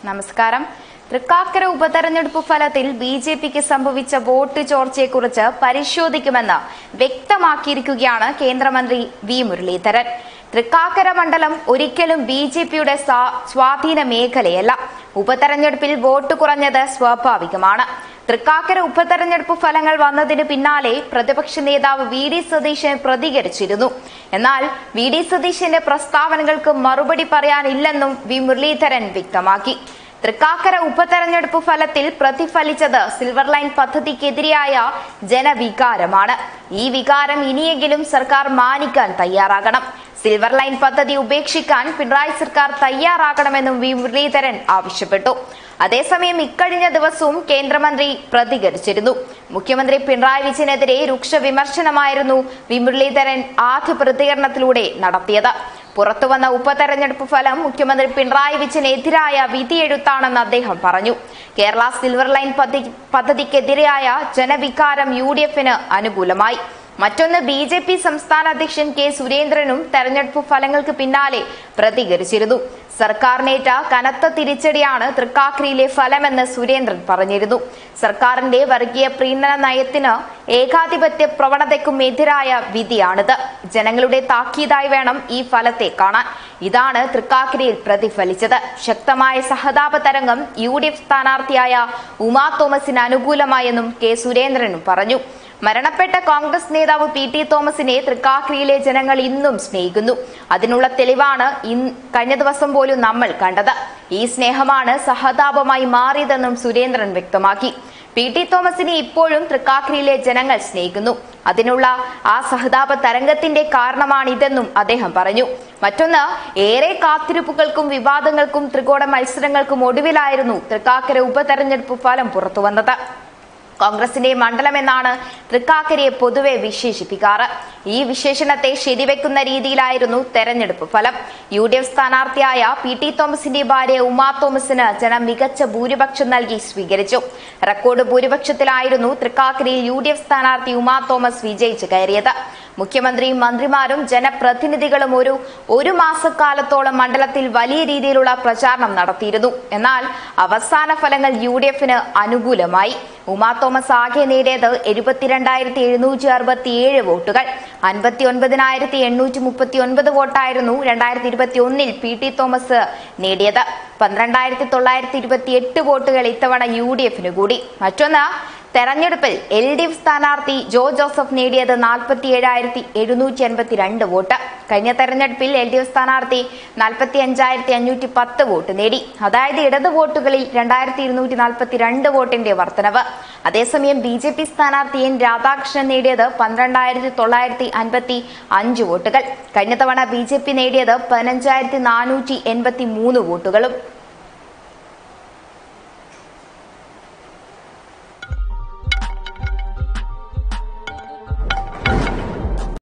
നമസ്കാരം തൃക്കാക്കര ഉപതെരഞ്ഞെടുപ്പ് ഫലത്തിൽ ബി ജെ പിക്ക് സംഭവിച്ച വോട്ട് ചോർച്ചയെക്കുറിച്ച് പരിശോധിക്കുമെന്ന് വ്യക്തമാക്കിയിരിക്കുകയാണ് കേന്ദ്രമന്ത്രി വി മുരളീധരൻ തൃക്കാക്കര മണ്ഡലം ഒരിക്കലും ബി ജെ പിയുടെ സ്വാധീന മേഖലയല്ല ഉപതെരഞ്ഞെടുപ്പിൽ വോട്ട് കുറഞ്ഞത് സ്വാഭാവികമാണ് തൃക്കാക്കര ഉപതെരഞ്ഞെടുപ്പ് ഫലങ്ങൾ വന്നതിന് പിന്നാലെ പ്രതിപക്ഷ നേതാവ് വി ഡി സതീശൻ പ്രതികരിച്ചിരുന്നു എന്നാൽ വി ഡി സതീശന്റെ പ്രസ്താവനകൾക്ക് മറുപടി പറയാനില്ലെന്നും വി മുരളീധരൻ വ്യക്തമാക്കി തൃക്കാക്കര ഉപതെരഞ്ഞെടുപ്പ് ഫലത്തിൽ പ്രതിഫലിച്ചത് സിൽവർ ലൈൻ പദ്ധതിക്കെതിരെയായ ജനവികാരമാണ് ഈ വികാരം ഇനിയെങ്കിലും സർക്കാർ മാനിക്കാൻ തയ്യാറാകണം സിൽവർ ലൈൻ പദ്ധതി ഉപേക്ഷിക്കാൻ പിണറായി സർക്കാർ തയ്യാറാകണമെന്നും വി മുരളീധരൻ ആവശ്യപ്പെട്ടു അതേസമയം ഇക്കഴിഞ്ഞ ദിവസവും കേന്ദ്രമന്ത്രി പ്രതികരിച്ചിരുന്നു മുഖ്യമന്ത്രി പിണറായി വിജയനെതിരെ രൂക്ഷ വിമർശനമായിരുന്നു വി മുരളീധരൻ ആദ്യ പ്രതികരണത്തിലൂടെ നടത്തിയത് പുറത്തുവന്ന ഉപതെരഞ്ഞെടുപ്പ് ഫലം മുഖ്യമന്ത്രി പിണറായി വിജയനെതിരായ വിധിയെഴുത്താണെന്ന് അദ്ദേഹം പറഞ്ഞു കേരള സിൽവർ ലൈൻ പദ്ധതിക്കെതിരായ ജനവികാരം യു ഡി എഫിന് അനുകൂലമായി മറ്റൊന്ന് ബി ജെ പി സംസ്ഥാന അധ്യക്ഷൻ കെ സുരേന്ദ്രനും തെരഞ്ഞെടുപ്പ് ഫലങ്ങൾക്ക് പിന്നാലെ പ്രതികരിച്ചിരുന്നു സർക്കാരിനേറ്റ കനത്ത തിരിച്ചടിയാണ് തൃക്കാക്കരയിലെ ഫലമെന്ന് സുരേന്ദ്രൻ പറഞ്ഞിരുന്നു സർക്കാരിന്റെ വർഗീയ പ്രീണന നയത്തിന് ഏകാധിപത്യ പ്രവണതയ്ക്കും എതിരായ വിധിയാണിത് ജനങ്ങളുടെ താക്കീതായി വേണം ഈ ഫലത്തെ കാണാൻ ഇതാണ് തൃക്കാക്കരയിൽ പ്രതിഫലിച്ചത് ശക്തമായ സഹതാപ തരംഗം യു ഡി എഫ് സ്ഥാനാർത്ഥിയായ ഉമാ തോമസിന് അനുകൂലമായെന്നും കെ സുരേന്ദ്രനും പറഞ്ഞു മരണപ്പെട്ട കോൺഗ്രസ് നേതാവ് പി ടി തോമസിനെ തൃക്കാക്കരയിലെ ജനങ്ങൾ ഇന്നും സ്നേഹിക്കുന്നു അതിനുള്ള തെളിവാണ് കഴിഞ്ഞ ദിവസം പോലും നമ്മൾ കണ്ടത് ഈ സ്നേഹമാണ് സഹതാപമായി മാറിയതെന്നും സുരേന്ദ്രൻ വ്യക്തമാക്കി പി ടി തോമസിനെ ഇപ്പോഴും തൃക്കാക്കരയിലെ ജനങ്ങൾ സ്നേഹിക്കുന്നു അതിനുള്ള ആ സഹതാപ തരംഗത്തിന്റെ കാരണമാണിതെന്നും അദ്ദേഹം പറഞ്ഞു മറ്റൊന്ന് ഏറെ കാത്തിരിപ്പുകൾക്കും വിവാദങ്ങൾക്കും ത്രികോണ മത്സരങ്ങൾക്കും ഒടുവിലായിരുന്നു തൃക്കാക്കര ഉപതെരഞ്ഞെടുപ്പ് ഫലം പുറത്തുവന്നത് കോൺഗ്രസിന്റെ മണ്ഡലമെന്നാണ് തൃക്കാക്കരയെ പൊതുവെ വിശേഷിപ്പിക്കാറ് ഈ വിശേഷണത്തെ ശരിവെക്കുന്ന രീതിയിലായിരുന്നു തെരഞ്ഞെടുപ്പ് ഫലം യു ഡി എഫ് സ്ഥാനാർത്ഥിയായ പി ടി തോമസിന്റെ ഭാര്യ ഉമാ തോമസിന് ജനം മികച്ച ഭൂരിപക്ഷം നൽകി സ്വീകരിച്ചു റെക്കോർഡ് ഭൂരിപക്ഷത്തിലായിരുന്നു തൃക്കാക്കരയിൽ യു ഡി എഫ് സ്ഥാനാർത്ഥി ഉമാ തോമസ് വിജയിച്ചു കയറിയത് മുഖ്യമന്ത്രിയും മന്ത്രിമാരും ജനപ്രതിനിധികളും ഒരു ഒരു മാസക്കാലത്തോളം മണ്ഡലത്തിൽ വലിയ രീതിയിലുള്ള പ്രചാരണം നടത്തിയിരുന്നു എന്നാൽ അവസാന ഫലങ്ങൾ യു ഡി എഫിന് അനുകൂലമായി ഉമാ തോമസ് ആകെ നേടിയത് എഴുപത്തിരണ്ടായിരത്തി എഴുന്നൂറ്റി അറുപത്തിയേഴ് വോട്ടുകൾ അൻപത്തി ഒൻപതിനായിരത്തി എണ്ണൂറ്റി മുപ്പത്തി ഒൻപത് വോട്ടായിരുന്നു രണ്ടായിരത്തി ഇരുപത്തി ഒന്നിൽ പി ടി തോമസ് നേടിയത് പന്ത്രണ്ടായിരത്തി തൊള്ളായിരത്തി ഇരുപത്തി എട്ട് വോട്ടുകൾ ഇത്തവണ യു ഡി എഫിന് കൂടി മറ്റൊന്ന് തെരഞ്ഞെടുപ്പിൽ എൽ ഡി എഫ് സ്ഥാനാർത്ഥി ജോ ജോസഫ് നേടിയത് നാൽപ്പത്തി ഏഴായിരത്തി എഴുന്നൂറ്റി എൺപത്തിരണ്ട് വോട്ട് കഴിഞ്ഞ തെരഞ്ഞെടുപ്പിൽ എൽ ഡി എഫ് സ്ഥാനാർത്ഥി നാൽപ്പത്തി അഞ്ചായിരത്തി അഞ്ഞൂറ്റി പത്ത് വോട്ട് നേടി അതായത് ഇടത് വോട്ടുകളിൽ രണ്ടായിരത്തി ഇരുന്നൂറ്റി നാൽപ്പത്തി രണ്ട് വോട്ടിന്റെ വർധനവ് അതേസമയം ബി ജെ പി സ്ഥാനാർത്ഥി എൻ രാധാകൃഷ്ണൻ നേടിയത് പന്ത്രണ്ടായിരത്തി തൊള്ളായിരത്തി അൻപത്തി അഞ്ച് വോട്ടുകൾ കഴിഞ്ഞ തവണ ബി ജെ പി നേടിയത് പതിനഞ്ചായിരത്തി നാനൂറ്റി എൺപത്തി മൂന്ന് വോട്ടുകളും